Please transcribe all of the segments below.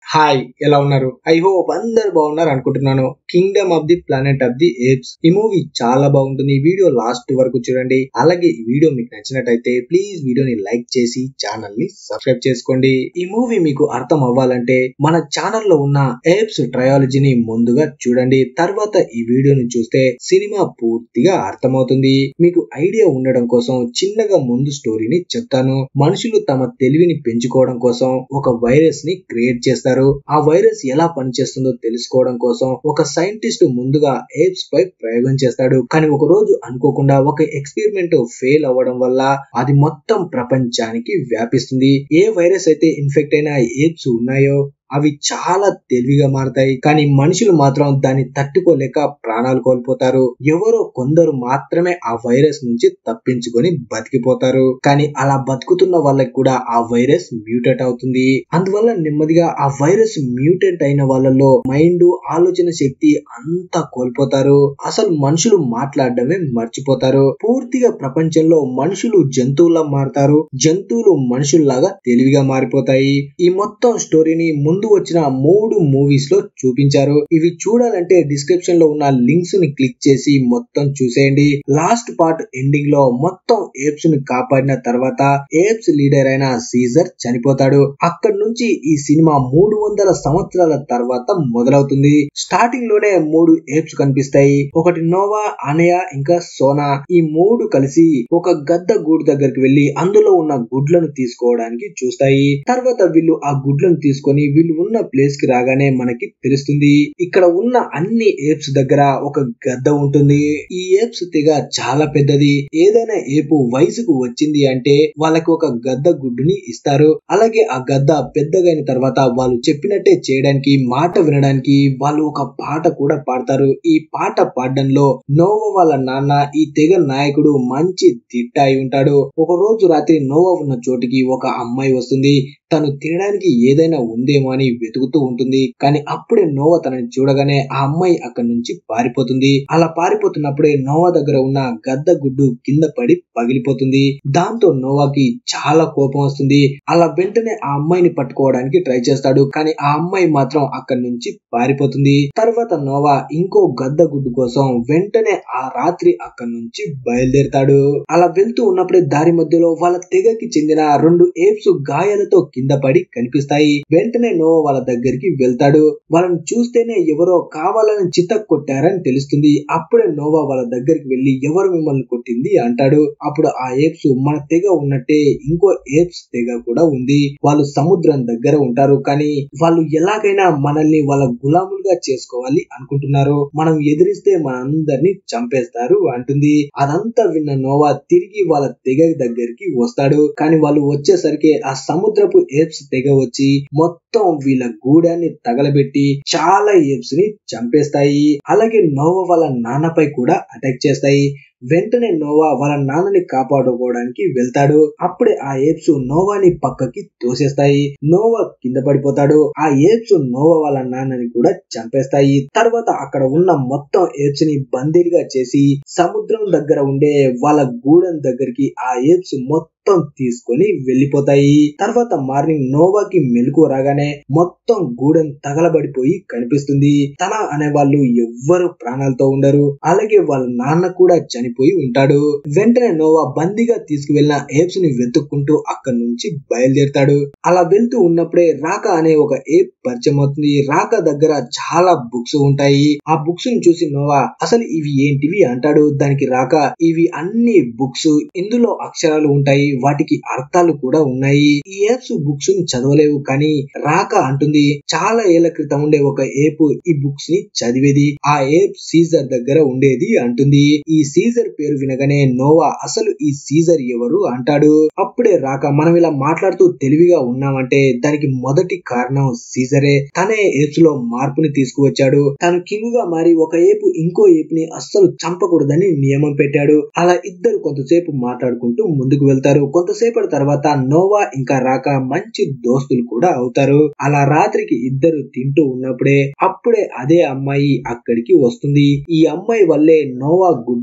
hi ఎలా ఉన్నారు I hope అందరు బాగున్నారు అనుకుంటున్నాను Kingdom of the Planet of the Apes ఈ మూవీ చాలా బాగుంటుంది ఈ వీడియో లాస్ట్ వరకు చూడండి అలాగే ఈ వీడియో మీకు నచ్చినట్టయితే ప్లీజ్ వీడియోని లైక్ చేసి ఛానల్ ని సబ్స్క్రైబ్ చేసుకోండి ఈ మూవీ మీకు అర్థం అవ్వాలంటే మన ఛానల్ లో ఉన్న ఏప్స్ ట్రయాలజీని ముందుగా చూడండి తర్వాత ఈ వీడియోని చూస్తే సినిమా పూర్తిగా అర్థమవుతుంది మీకు ఐడియా ఉండడం కోసం చిన్నగా ముందు స్టోరీని చెప్తాను మనుషులు తమ తెలివిని పెంచుకోవడం కోసం ఒక వైరస్ ని క్రియేట్ చేస్తారు ఆ వైరస్ ఎలా పనిచేస్తుందో తెలుసుకోవడం కోసం ఒక సైంటిస్ట్ ముందుగా ఏప్స్ పై ప్రయోగం చేస్తాడు కానీ ఒక రోజు అనుకోకుండా ఒక ఎక్స్పెరిమెంట్ ఫెయిల్ అవ్వడం వల్ల అది మొత్తం ప్రపంచానికి వ్యాపిస్తుంది ఏ వైరస్ అయితే ఇన్ఫెక్ట్ అయిన ఏప్స్ ఉన్నాయో అవి చాలా తెలివిగా మారతాయి కానీ మనుషులు మాత్రం దాన్ని తట్టుకోలేక ప్రాణాలు కోల్పోతారు ఎవరో కొందరు మాత్రమే ఆ వైరస్ నుంచి తప్పించుకొని బతికిపోతారు కానీ అలా బతుకుతున్న వాళ్ళకి కూడా ఆ వైరస్ మ్యూటేట్ అవుతుంది అందువల్ల నెమ్మదిగా ఆ వైరస్ మ్యూటేట్ అయిన వాళ్ళలో మైండ్ ఆలోచన శక్తి అంతా కోల్పోతారు అసలు మనుషులు మాట్లాడడమే మర్చిపోతారు పూర్తిగా ప్రపంచంలో మనుషులు జంతువులా మారుతారు జంతువులు మనుషుల్లాగా తెలివిగా మారిపోతాయి ఈ మొత్తం స్టోరీని ముందు వచ్చిన మూడు మూవీస్ లో చూపించారు ఇవి చూడాలంటే డిస్క్రిప్షన్ లో ఉన్న లింక్స్ ని క్లిక్ చేసి మొత్తం చూసేయండి లాస్ట్ పార్ట్ ఎండింగ్ లో మొత్తం ఏప్స్ ని కాపాడిన తర్వాత ఏప్స్ లీడర్ అయిన సీజర్ చనిపోతాడు అక్కడి నుంచి ఈ సినిమా మూడు వందల సంవత్సరాల తర్వాత మొదలవుతుంది స్టార్టింగ్ లోనే మూడు ఏప్స్ కనిపిస్తాయి ఒకటి నోవా అనయ ఇంకా సోనా ఈ మూడు కలిసి ఒక గద్ద గూడు దగ్గరికి వెళ్లి అందులో ఉన్న గుడ్లను తీసుకోవడానికి చూస్తాయి తర్వాత వీళ్ళు ఆ గుడ్లను తీసుకొని వీళ్ళు ఉన్న ప్లేస్ కి రాగానే మనకి తెలుస్తుంది ఇక్కడ ఉన్న అన్ని ఏప్స్ దగ్గర ఒక గద్ద ఉంటుంది ఈ ఏప్స్ తెగ చాలా పెద్దది ఏదైనా ఏపు వయసుకు వచ్చింది అంటే వాళ్ళకి ఒక గద్ద గుడ్డుని ఇస్తారు అలాగే ఆ గద్ద పెద్దగైన తర్వాత వాళ్ళు చెప్పినట్టే చేయడానికి మాట వినడానికి వాళ్ళు ఒక పాట కూడా పాడతారు ఈ పాట పాడడంలో నోవా వాళ్ళ నాన్న ఈ తెగ నాయకుడు మంచి తిట్ట అయి ఉంటాడు ఒక రోజు రాత్రి నోవా ఉన్న చోటికి ఒక అమ్మాయి వస్తుంది తను తినడానికి ఏదైనా ఉందేమో అని వెతుకుతూ ఉంటుంది కానీ అప్పుడే నోవా తనని చూడగానే ఆ అమ్మాయి అక్కడి నుంచి పారిపోతుంది అలా పారిపోతున్నప్పుడే నోవా దగ్గర ఉన్న గద్ద గుడ్డు కింద పడి పగిలిపోతుంది దాంతో నోవాకి చాలా కోపం వస్తుంది అలా వెంటనే ఆ అమ్మాయిని పట్టుకోవడానికి ట్రై చేస్తాడు కానీ ఆ అమ్మాయి మాత్రం అక్కడి నుంచి పారిపోతుంది తర్వాత నోవా ఇంకో గద్ద గుడ్డు కోసం వెంటనే ఆ రాత్రి అక్కడి నుంచి బయలుదేరుతాడు అలా వెళ్తూ ఉన్నప్పుడే దారి మధ్యలో వాళ్ళ తెగకి చెందిన రెండు ఏప్స్ గాయాలతో కింద పడి కనిపిస్తాయి వెంటనే నోవా వాళ్ళ దగ్గరికి వెళ్తాడు వాళ్ళని చూస్తేనే ఎవరో కావాలని చిత్త కొట్టారని తెలుస్తుంది అప్పుడే నోవా వాళ్ళ దగ్గరికి వెళ్లి ఎవరు మిమ్మల్ని కొట్టింది అంటాడు అప్పుడు ఆ ఏప్స్ మన తెగ ఉన్నట్టే ఇంకో ఏప్స్ తెగ కూడా ఉంది వాళ్ళు సముద్రం దగ్గర ఉంటారు కానీ వాళ్ళు ఎలాగైనా మనల్ని వాళ్ళ గులాములుగా చేసుకోవాలి అనుకుంటున్నారు మనం ఎదిరిస్తే మనందరినీ చంపేస్తారు అంటుంది అదంతా విన్న నోవా తిరిగి వాళ్ళ తెగ దగ్గరికి వస్తాడు కానీ వాళ్ళు వచ్చేసరికి ఆ సముద్రపు ఏప్స్ తెగ వచ్చి మొత్తం వీళ్ళ గూడాన్ని తగలబెట్టి చాలా ఏప్స్ ని చంపేస్తాయి అలాగే నోవా వాళ్ళ నాన్నపై కూడా అటాక్ చేస్తాయి వెంటనే నోవా వాళ్ళ నాన్నని కాపాడుకోవడానికి వెళ్తాడు అప్పుడే ఆ ఏప్స్ నోవాని పక్కకి తోసేస్తాయి నోవా కింద పడిపోతాడు ఆ ఏప్స్ నోవా వాళ్ళ నాన్నని కూడా చంపేస్తాయి తర్వాత అక్కడ ఉన్న మొత్తం ఏప్స్ ని బందీలుగా చేసి సముద్రం దగ్గర ఉండే వాళ్ళ గూడెం దగ్గరికి ఆ ఏప్స్ మొత్తం తీసుకొని వెళ్లిపోతాయి తర్వాత మార్నింగ్ నోవాకి మెలకు రాగానే మొత్తం గూడెం తగలబడిపోయి కనిపిస్తుంది తన అనే వాళ్ళు ఎవ్వరు ప్రాణాలతో ఉండరు అలాగే వాళ్ళ నాన్న కూడా చనిపోయి ఉంటాడు వెంటనే నోవా బందీగా తీసుకువెళ్లిన ఏప్స్ ని వెతుక్కుంటూ అక్కడి నుంచి బయలుదేరుతాడు అలా వెళ్తూ ఉన్నప్పుడే రాక అనే ఒక ఏప్ పరిచయం అవుతుంది రాక దగ్గర చాలా బుక్స్ ఉంటాయి ఆ బుక్స్ ని చూసి నోవా అసలు ఇవి ఏంటివి అంటాడు దానికి రాక ఇవి అన్ని బుక్స్ ఇందులో అక్షరాలు ఉంటాయి వాటికి అర్థాలు కూడా ఉన్నాయి ఈ ఏప్స్ బుక్స్ ని చదవలేవు కానీ రాక అంటుంది చాలా ఏళ్ల క్రితం ఉండే ఒక ఏపు ఈ బుక్స్ ని చదివేది ఆ ఏప్ సీజర్ దగ్గర ఉండేది అంటుంది ఈ సీజర్ పేరు వినగానే నోవా అసలు ఈ సీజర్ ఎవరు అంటాడు అప్పుడే రాక మనం ఇలా మాట్లాడుతూ తెలివిగా ఉన్నామంటే దానికి మొదటి కారణం సీజరే తనే ఏప్స్ లో మార్పుని తీసుకువచ్చాడు తను కింగ్ గా మారి ఒక ఏపు ఇంకో ఏపుని అస్సలు చంపకూడదని నియమం పెట్టాడు అలా ఇద్దరు కొంతసేపు మాట్లాడుకుంటూ ముందుకు వెళ్తారు కొంతసేపటి తర్వాత నోవా ఇంకా రాక మంచి దోస్తులు కూడా అవుతారు అలా రాత్రికి ఇద్దరు తింటూ ఉన్నప్పుడే అప్పుడే అదే అమ్మాయి అక్కడికి వస్తుంది ఈ అమ్మాయి వల్లే నోవా గుడ్డు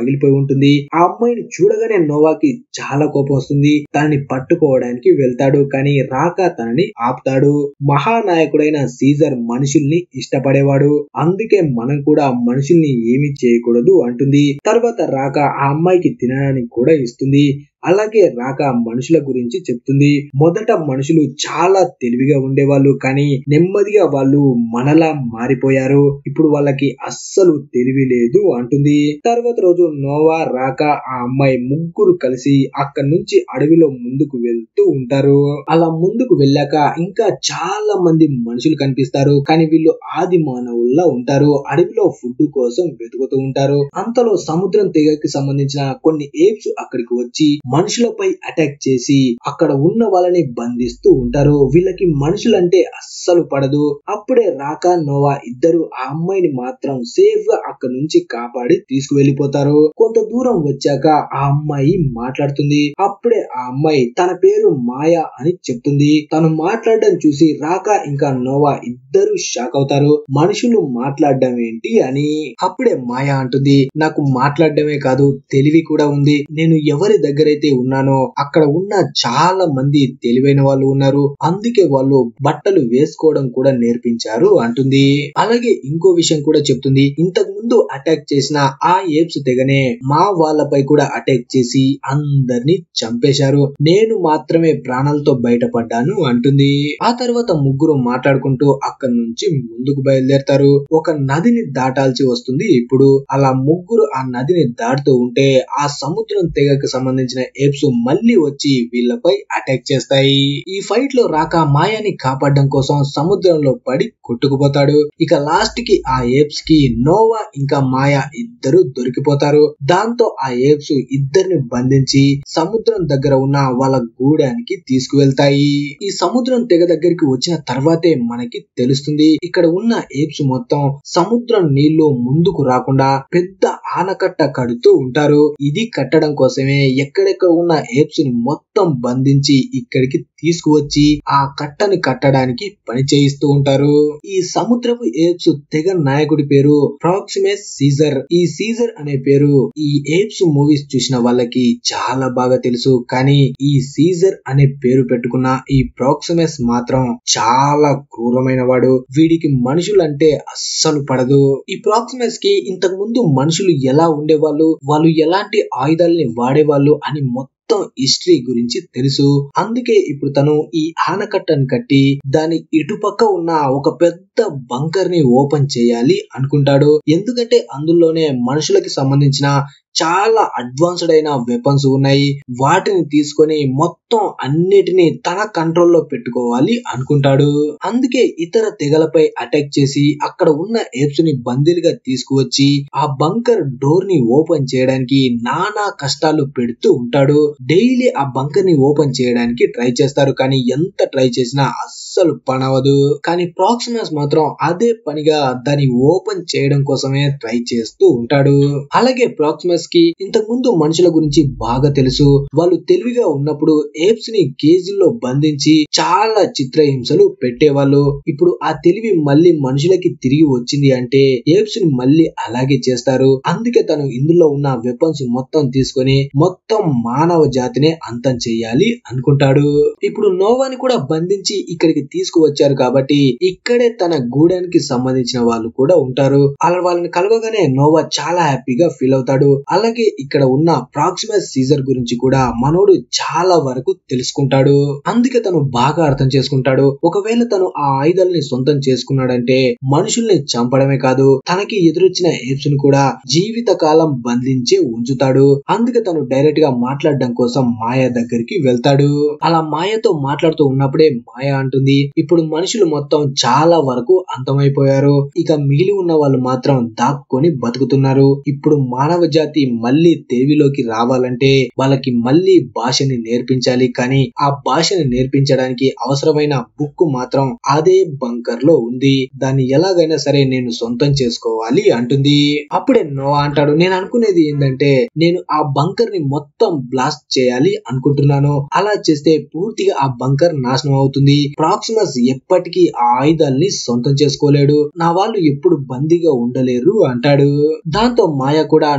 పగిలిపోయి ఉంటుంది ఆ అమ్మాయిని చూడగానే నోవాకి చాలా కోపం వస్తుంది తనని పట్టుకోవడానికి వెళ్తాడు కానీ రాక తనని ఆపుతాడు మహానాయకుడైన సీజర్ మనుషుల్ని ఇష్టపడేవాడు అందుకే మనం కూడా మనుషుల్ని ఏమీ చేయకూడదు అంటుంది తర్వాత రాక ఆ అమ్మాయికి తినడానికి కూడా ఇస్తుంది అలాగే రాక మనుషుల గురించి చెప్తుంది మొదట మనుషులు చాలా తెలివిగా ఉండేవాళ్ళు కానీ నెమ్మదిగా వాళ్ళు మనలా మారిపోయారు ఇప్పుడు వాళ్ళకి అస్సలు తెలివి లేదు అంటుంది తర్వాత రోజు నోవా రాక ఆ అమ్మాయి ముగ్గురు కలిసి అక్కడి నుంచి అడవిలో ముందుకు వెళ్తూ ఉంటారు అలా ముందుకు వెళ్ళాక ఇంకా చాలా మంది మనుషులు కనిపిస్తారు కానీ వీళ్ళు ఆది మానవుల్లా ఉంటారు అడవిలో ఫుడ్ కోసం వెతుకుతూ ఉంటారు అంతలో సముద్రం తెగకి సంబంధించిన కొన్ని ఏప్స్ అక్కడికి వచ్చి మనుషులపై అటాక్ చేసి అక్కడ ఉన్న వాళ్ళని బంధిస్తూ ఉంటారు వీళ్ళకి మనుషులంటే అస్సలు పడదు అప్పుడే రాకా నోవా ఇద్దరు ఆ అమ్మాయిని మాత్రం సేఫ్ గా అక్కడ నుంచి కాపాడి తీసుకువెళ్లిపోతారు కొంత దూరం వచ్చాక ఆ అమ్మాయి మాట్లాడుతుంది అప్పుడే ఆ అమ్మాయి తన పేరు మాయా అని చెప్తుంది తను మాట్లాడడం చూసి రాకా ఇంకా నోవా ఇద్దరు షాక్ అవుతారు మనుషులు మాట్లాడడం ఏంటి అని అప్పుడే మాయా అంటుంది నాకు మాట్లాడడమే కాదు తెలివి కూడా ఉంది నేను ఎవరి దగ్గరైతే ఉన్నానో అక్కడ ఉన్న చాలా మంది తెలివైన వాళ్ళు ఉన్నారు అందుకే వాళ్ళు బట్టలు వేసుకోవడం కూడా నేర్పించారు అంటుంది అలాగే ఇంకో విషయం కూడా చెప్తుంది ఇంతకు ముందు అటాక్ చేసిన ఆ ఏప్స్ తెగనే మా వాళ్ళపై కూడా అటాక్ చేసి అందరినీ చంపేశారు నేను మాత్రమే ప్రాణాలతో బయటపడ్డాను అంటుంది ఆ తర్వాత ముగ్గురు మాట్లాడుకుంటూ అక్కడి నుంచి ముందుకు బయలుదేరతారు ఒక నదిని దాటాల్సి వస్తుంది ఇప్పుడు అలా ముగ్గురు ఆ నదిని దాటుతూ ఉంటే ఆ సముద్రం తెగకు సంబంధించిన ఏప్స్ మళ్ళీ వచ్చి వీళ్ళపై అటాక్ చేస్తాయి ఈ ఫైట్ లో రాక మాయాని కాపాడడం కోసం సముద్రంలో పడి కొట్టుకుపోతాడు ఇక లాస్ట్ కి ఆ ఏప్స్ కి నోవా ఇంకా మాయా ఇద్దరు దొరికిపోతారు దాంతో ఆ ఏప్స్ ఇద్దరిని బంధించి సముద్రం దగ్గర ఉన్న వాళ్ళ గూడానికి తీసుకువెళ్తాయి ఈ సముద్రం తెగ దగ్గరికి వచ్చిన తర్వాతే మనకి తెలుస్తుంది ఇక్కడ ఉన్న ఏప్స్ మొత్తం సముద్రం నీళ్లు ముందుకు రాకుండా పెద్ద ఆనకట్ట కడుతూ ఉంటారు ఇది కట్టడం కోసమే ఎక్కడెక్కడ ఉన్న ఏప్స్ ని మొత్తం బంధించి ఇక్కడికి తీసుకువచ్చి ఆ కట్టని కట్టడానికి పని చేయిస్తూ ఉంటారు ఈ సముద్రపు ఏప్స్ తెగ నాయకుడి పేరు ప్రాక్సిమస్ సీజర్ ఈ సీజర్ అనే పేరు ఈ ఏప్స్ మూవీస్ చూసిన వాళ్ళకి చాలా బాగా తెలుసు కానీ ఈ సీజర్ అనే పేరు పెట్టుకున్న ఈ ప్రాక్సిమస్ మాత్రం చాలా క్రూరమైన వాడు వీడికి మనుషులంటే అస్సలు పడదు ఈ ప్రాక్సిమస్ కి ఇంతకు ముందు మనుషులు ఎలా ఉండేవాళ్ళు వాళ్ళు ఎలాంటి ఆయుధాలని వాడేవాళ్ళు అని మొత్తం హిస్టరీ గురించి తెలుసు అందుకే ఇప్పుడు తను ఈ ఆనకట్టను కట్టి దాని ఇటుపక్క ఉన్న ఒక పెద్ద బంకర్ ని ఓపెన్ చేయాలి అనుకుంటాడు ఎందుకంటే అందులోనే మనుషులకి సంబంధించిన చాలా అడ్వాన్స్డ్ అయిన వెపన్స్ ఉన్నాయి వాటిని తీసుకొని మొత్తం అన్నిటినీ తన కంట్రోల్లో పెట్టుకోవాలి అనుకుంటాడు అందుకే ఇతర తెగలపై అటాక్ చేసి అక్కడ ఉన్న ఏప్స్ ని బందీలుగా తీసుకువచ్చి ఆ బంకర్ డోర్ ని ఓపెన్ చేయడానికి నానా కష్టాలు పెడుతూ ఉంటాడు డైలీ ఆ బంకర్ ని ఓపెన్ చేయడానికి ట్రై చేస్తారు కానీ ఎంత ట్రై చేసినా అస్సలు పనవదు కానీ ప్రాక్సిమస్ మాత్రం అదే పనిగా దాన్ని ఓపెన్ చేయడం కోసమే ట్రై చేస్తూ ఉంటాడు అలాగే ప్రాక్సిమస్ కి ఇంతకు ముందు మనుషుల గురించి బాగా తెలుసు వాళ్ళు తెలివిగా ఉన్నప్పుడు ఏప్స్ ని కేజీల్లో బంధించి చాలా చిత్రహింసలు పెట్టేవాళ్ళు ఇప్పుడు ఆ తెలివి మళ్ళీ మనుషులకి తిరిగి వచ్చింది అంటే ఏప్స్ ని మళ్ళీ అలాగే చేస్తారు అందుకే తను ఇందులో ఉన్న వెపన్స్ మొత్తం తీసుకొని మొత్తం మానవ జాతినే అంతం చెయ్యాలి అనుకుంటాడు ఇప్పుడు నోవాని కూడా బంధించి ఇక్కడికి తీసుకువచ్చారు కాబట్టి ఇక్కడే తన గూడానికి సంబంధించిన వాళ్ళు కూడా ఉంటారు అలా వాళ్ళని కలవగానే నోవా చాలా హ్యాపీగా ఫీల్ అవుతాడు అలాగే ఇక్కడ ఉన్న ప్రాక్సిమస్ సీజర్ గురించి కూడా మనోడు చాలా వరకు తెలుసుకుంటాడు అందుకే తను బాగా అర్థం చేసుకుంటాడు ఒకవేళ తను ఆ ఆయుధాలని సొంతం చేసుకున్నాడంటే మనుషుల్ని చంపడమే కాదు తనకి ఎదురొచ్చిన ఏప్స్ ని కూడా జీవిత కాలం బంధించే ఉంచుతాడు అందుకే తను డైరెక్ట్ గా మాట్లాడడం కోసం మాయా దగ్గరికి వెళ్తాడు అలా మాయతో మాట్లాడుతూ ఉన్నప్పుడే మాయ అంటుంది ఇప్పుడు మనుషులు మొత్తం చాలా వరకు అంతమైపోయారు ఇక మిగిలి ఉన్న వాళ్ళు మాత్రం దాక్కొని బతుకుతున్నారు ఇప్పుడు మానవ జాతి మళ్ళీ తెలివిలోకి రావాలంటే వాళ్ళకి మళ్ళీ భాషని నేర్పించాలి కానీ ఆ భాషని నేర్పించడానికి అవసరమైన బుక్ మాత్రం అదే బంకర్ లో ఉంది దాన్ని ఎలాగైనా సరే నేను సొంతం చేసుకోవాలి అంటుంది అప్పుడే నోవా అంటాడు నేను అనుకునేది ఏంటంటే నేను ఆ బంకర్ ని మొత్తం బ్లాస్ట్ చేయాలి అనుకుంటున్నాను అలా చేస్తే పూర్తిగా ఆ బంకర్ నాశనం అవుతుంది ప్రాక్సిమస్ ఎప్పటికీ ఆ ఆయుధాల్ని సొంతం చేసుకోలేడు నా వాళ్ళు ఎప్పుడు బందీగా ఉండలేరు అంటాడు దాంతో మాయ కూడా నోవా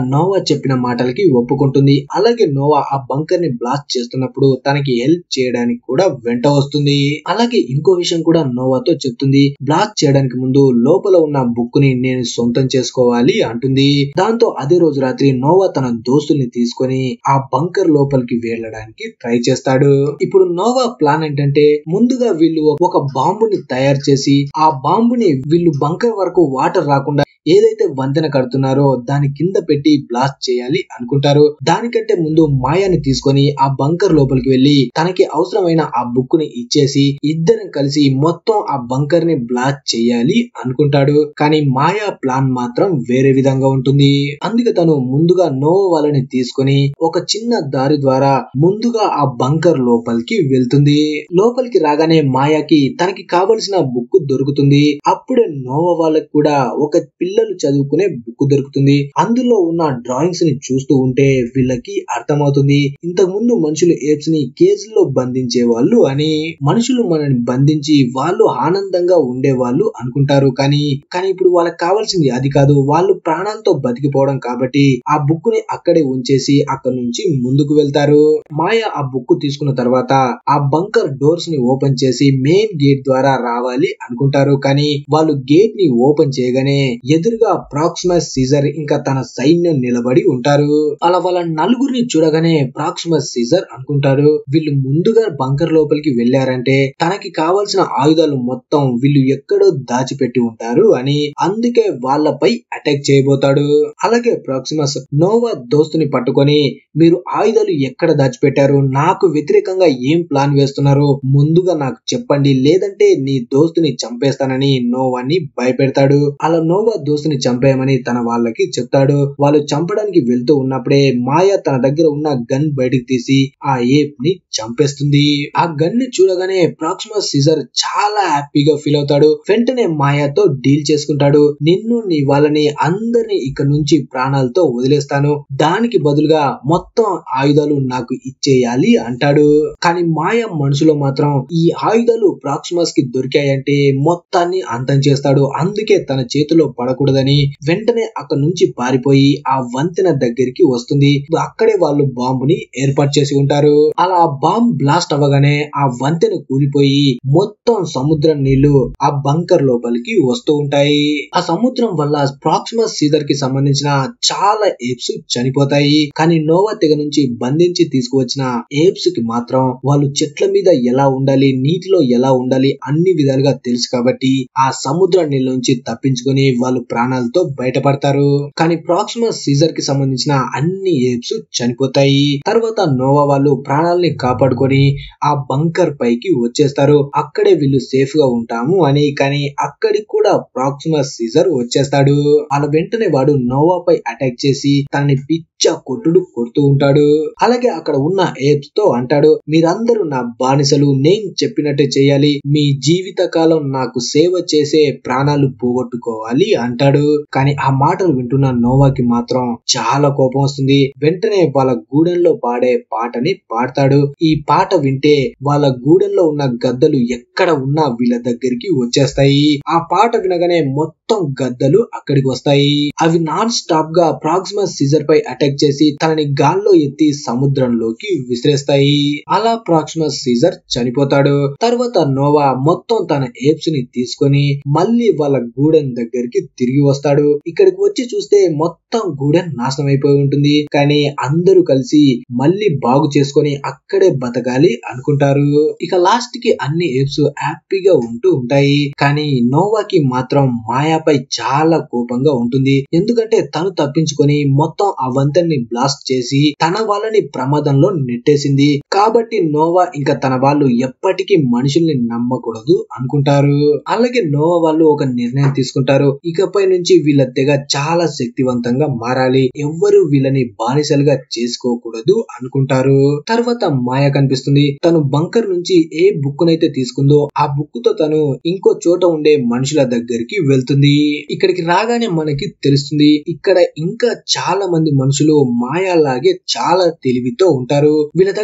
చెప్పిన మాటలకి ఒప్పుకుంటుంది అలాగే నోవా ఆ బంకర్ ని బ్లాస్ట్ చేస్తున్నప్పుడు తనకి హెల్ప్ చేయడానికి కూడా వెంట వస్తుంది అలాగే ఇంకో విషయం కూడా నోవాతో చెప్తుంది బ్లాస్ట్ చేయడానికి ముందు లోపల ఉన్న బుక్ ని నేను సొంతం చేసుకోవాలి అంటుంది దాంతో అదే రోజు రాత్రి నోవా తన దోస్తుల్ని తీసుకొని ఆ బంకర్ లోపలికి వెళ్ళడానికి ట్రై చేస్తాడు ఇప్పుడు నోవా ప్లాన్ ఏంటంటే ముందుగా వీళ్ళు ఒక బాంబుని తయారు చేసి ఆ బాంబుని వీళ్ళు బంకర్ వరకు వాటర్ రాకుండా ఏదైతే వంతెన కడుతున్నారో దాని కింద పెట్టి బ్లాస్ట్ చేయాలి అనుకుంటారు దానికంటే ముందు మాయాని తీసుకొని ఆ బంకర్ లోపలికి వెళ్లి తనకి అవసరమైన ఆ బుక్ ని ఇచ్చేసి ఇద్దరం కలిసి మొత్తం ఆ బంకర్ ని బ్లాస్ట్ చేయాలి అనుకుంటాడు కానీ మాయా ప్లాన్ మాత్రం వేరే విధంగా ఉంటుంది అందుకే తను ముందుగా నో వాళ్ళని తీసుకొని ఒక చిన్న దారి ద్వారా ముందుగా ఆ బంకర్ లోపలికి వెళ్తుంది లోపలికి రాగానే మాయాకి తనకి కావలసిన బుక్ దొరుకుతుంది అప్పుడే నోవా వాళ్ళకి కూడా ఒక పిల్లలు చదువుకునే బుక్ దొరుకుతుంది అందులో ఉన్న డ్రాయింగ్స్ ని చూస్తూ ఉంటే వీళ్ళకి అర్థమవుతుంది ఇంతకు ముందు మనుషులు ఏప్స్ ని కేజీల్లో బంధించే వాళ్ళు అని మనుషులు మనని బంధించి వాళ్ళు ఆనందంగా ఉండేవాళ్ళు అనుకుంటారు కానీ కానీ ఇప్పుడు వాళ్ళకి కావాల్సింది అది కాదు వాళ్ళు ప్రాణాలతో బతికిపోవడం కాబట్టి ఆ బుక్ ని అక్కడే ఉంచేసి అక్కడ నుంచి ముందుకు వెళ్తారు మాయ ఆ బుక్ తీసుకున్న తర్వాత ఆ బంకర్ డోర్స్ ని ఓపెన్ చేసి మెయిన్ గేట్ ద్వారా రావాలి అనుకుంటారు కానీ వాళ్ళు గేట్ ని ఓపెన్ చేయగానే ఎదురుగా ప్రాక్సిమస్ సీజర్ ఇంకా తన సైన్యం నిలబడి ఉంటారు అలా వాళ్ళ నలుగురిని చూడగానే ప్రాక్సిమస్ సీజర్ అనుకుంటారు వీళ్ళు ముందుగా బంకర్ లోపలికి వెళ్లారంటే తనకి కావాల్సిన ఆయుధాలు మొత్తం వీళ్ళు ఎక్కడో దాచిపెట్టి ఉంటారు అని అందుకే వాళ్ళపై అటాక్ చేయబోతాడు అలాగే ప్రాక్సిమస్ నోవా దోస్తుని పట్టుకొని మీరు ఆయుధాలు ఎక్కడ దాచిపెట్టారు నాకు వ్యతిరేకంగా ఏం ప్లాన్ వేస్తున్నారు ముందుగా నాకు చెప్పండి లేదంటే నీ దోస్తుని చంపేస్తానని నోవాని భయపెడతాడు అలా నోవా దోస్తుని చంపేయమని తన వాళ్ళకి చెప్తాడు వాళ్ళు చంపడానికి వెళ్తూ ఉన్నప్పుడే మాయ తన దగ్గర ఉన్న గన్ బయటికి తీసి ఆ ఏప్ ని చంపేస్తుంది ఆ గన్ ని చూడగానే ప్రాక్సిమస్ సీజర్ చాలా హ్యాపీగా ఫీల్ అవుతాడు వెంటనే మాయాతో డీల్ చేసుకుంటాడు నిన్ను నీ వాళ్ళని అందరిని ఇక్కడ నుంచి ప్రాణాలతో వదిలేస్తాను దానికి బదులుగా మొత్తం ఆయుధాలు నాకు ఇచ్చేయాలి అంటాడు కానీ మాయ మనసులో మాత్రం ఈ ఆయుధాలు ప్రాక్సిమస్ కి దొరికాయంటే మొత్తాన్ని అంతం చేస్తాడు అందుకే తన చేతిలో పడకూడదని వెంటనే అక్కడ నుంచి పారిపోయి ఆ వంతెన దగ్గరికి వస్తుంది అక్కడే వాళ్ళు బాంబుని ఏర్పాటు చేసి ఉంటారు అలా ఆ బాంబ్ బ్లాస్ట్ అవ్వగానే ఆ వంతెన కూలిపోయి మొత్తం సముద్రం నీళ్లు ఆ బంకర్ లోపలికి వస్తూ ఉంటాయి ఆ సముద్రం వల్ల ప్రాక్సిమస్ సీజర్ కి సంబంధించిన చాలా ఏప్స్ చనిపోతాయి కానీ నోవా తెగ నుంచి బంధించి తీసుకువచ్చిన ఏప్స్ కి మాత్రం వాళ్ళు చెట్ల మీద ఎలా ఉండాలి నీటిలో ఎలా ఉండాలి అన్ని విధాలుగా తెలుసు కాబట్టి ఆ సముద్ర నీళ్ళ నుంచి తప్పించుకొని వాళ్ళు ప్రాణాలతో బయటపడతారు కానీ ప్రాక్సిమస్ సీజర్ కి సంబంధించిన అన్ని ఏప్స్ చనిపోతాయి తర్వాత నోవా వాళ్ళు ప్రాణాలని కాపాడుకొని ఆ బంకర్ పైకి వచ్చేస్తారు అక్కడే వీళ్ళు సేఫ్ గా ఉంటాము అని కానీ అక్కడికి కూడా ప్రాక్సిమస్ సీజర్ వచ్చేస్తాడు అలా వెంటనే వాడు నోవా పై అటాక్ చేసి తనని పిచ్చ కొట్టుడు కొడుతూ ఉంటాడు అలాగే అక్కడ ఉన్న ఏప్స్ తో అంటాడు మీరందరూ నా బానిసలు నేను చెప్పినట్టే చేయాలి మీ జీవిత కాలం నాకు సేవ చేసే ప్రాణాలు పోగొట్టుకోవాలి అంటాడు కానీ ఆ మాటలు వింటున్న నోవాకి మాత్రం చాలా కోపం వస్తుంది వెంటనే వాళ్ళ గూడెంలో పాడే పాటని పాడతాడు ఈ పాట వింటే వాళ్ళ గూడెంలో ఉన్న గద్దలు ఎక్కడ ఉన్నా వీళ్ళ దగ్గరికి వచ్చేస్తాయి ఆ పాట వినగానే మొత్తం గద్దలు అక్కడికి వస్తాయి అవి నాన్ స్టాప్ గా ప్రాక్సిమస్ సీజర్ పై అటాక్ చేసి తనని గాల్లో ఎత్తి సముద్రంలోకి విసిరేస్తాయి అలా ప్రాక్సిమస్ సీజర్ చనిపోతాడు తర్వాత నోవా మొత్తం తన ఏప్స్ ని తీసుకొని మళ్ళీ వాళ్ళ గూడెం దగ్గరికి తిరిగి వస్తాడు ఇక్కడికి వచ్చి చూస్తే మొత్తం గూడెం నాశనం అయిపోయి ఉంటుంది కానీ అందరూ కలిసి మళ్ళీ బాగు చేసుకొని అక్కడే బతకాలి అనుకుంటారు ఇక లాస్ట్ కి అన్ని ఏప్స్ హ్యాపీగా ఉంటూ ఉంటాయి కానీ నోవాకి మాత్రం మాయాపై చాలా కోపంగా ఉంటుంది ఎందుకంటే తను తప్పించుకొని మొత్తం ఆ వంతెన్ని బ్లాస్ట్ చేసి తన వాళ్ళని ప్రమాదంలో నెట్టేసింది కాబట్టి నోవా ఇంకా తన వాళ్ళు ఎప్పటికీ మనుషుల్ని నమ్మకూడదు అనుకుంటారు అలాగే నోవా వాళ్ళు ఒక నిర్ణయం తీసుకుంటారు ఇకపై నుంచి వీళ్ళ తెగ చాలా శక్తివంతంగా మారాలి ఎవ్వరు వీళ్ళని బానిసలుగా చేసుకోకూడదు అనుకుంటారు తర్వాత మాయ కనిపిస్తుంది తను బంకర్ నుంచి ఏ బుక్ నైతే తీసుకుందో ఆ బుక్ తో తను ఇంకో చోట ఉండే మనుషుల దగ్గరికి వెళ్తుంది ఇక్కడికి రాగానే మనకి తెలుస్తుంది ఇక్కడ ఇంకా చాలా మంది మనుషులు మాయాలాగే చాలా తెలివితో ఉంటారు వీళ్ళ దగ్గర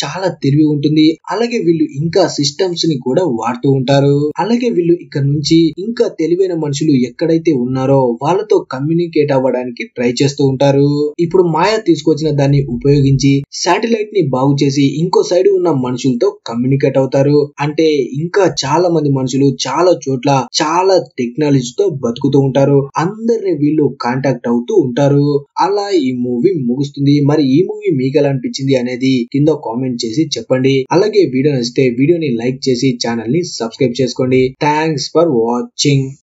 చాలా తెలివి ఉంటుంది అలాగే వీళ్ళు ఇంకా సిస్టమ్స్ ని కూడా వాడుతూ ఉంటారు అలాగే వీళ్ళు ఇక్కడ నుంచి ఇంకా తెలివైన మనుషులు ఎక్కడైతే ఉన్నారో వాళ్ళతో కమ్యూనికేట్ అవ్వడానికి ట్రై చేస్తూ ఉంటారు ఇప్పుడు మాయా తీసుకొచ్చిన దాన్ని ఉపయోగించి శాటిలైట్ ని బాగు చేసి ఇంకో సైడ్ ఉన్న మనుషులతో కమ్యూనికేట్ అవుతారు అంటే ఇంకా చాలా మంది మనుషులు చాలా చోట్ల చాలా టెక్నాలజీతో బతుకుతూ ఉంటారు అందరిని వీళ్ళు కాంటాక్ట్ అవుతూ ఉంటారు అలా ఈ మూవీ ముగుస్తుంది మరి ఈ మూవీ మీకు ఎలా అనిపించింది అనేది కింద కామెంట్ చేసి చెప్పండి అలాగే వీడియో నచ్చితే వీడియోని లైక్ చేసి ఛానల్ ని సబ్స్క్రైబ్ చేసుకోండి థ్యాంక్స్ ఫర్ వాచింగ్